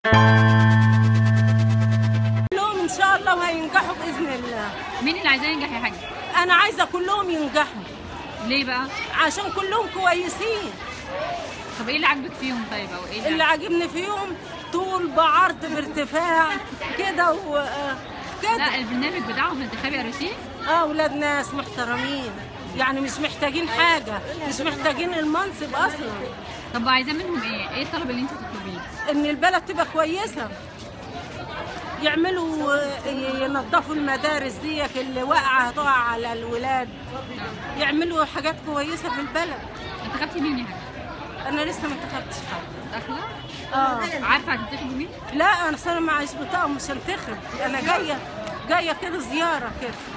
كلهم ان شاء الله وهينجحوا باذن الله مين اللي عايزاه ينجح يا حاج انا عايزه كلهم ينجحوا ليه بقى عشان كلهم كويسين طب ايه اللي عاجبك فيهم طيب او ايه اللي عاجبني فيهم طول بعرض بارتفاع كده و آه، كده لا البرنامج بتاعهم الانتخابي قريتيه اه اولاد ناس محترمين يعني مش محتاجين حاجه مش محتاجين المنصب اصلا طب عايزاه منهم ايه ايه الطلب اللي انت تطلبيه ان البلد تبقى كويسه يعملوا ينظفوا المدارس ديك اللي واقعه هتقع على الولاد يعملوا حاجات كويسه في البلد انتخبتي مين يا حاج انا لسه ما انتخبتش حد داخله اه عارفه هتنتخبي مين لا انا اصلا معيش بطاقه مش هنتخب انا جايه جايه كده زياره كده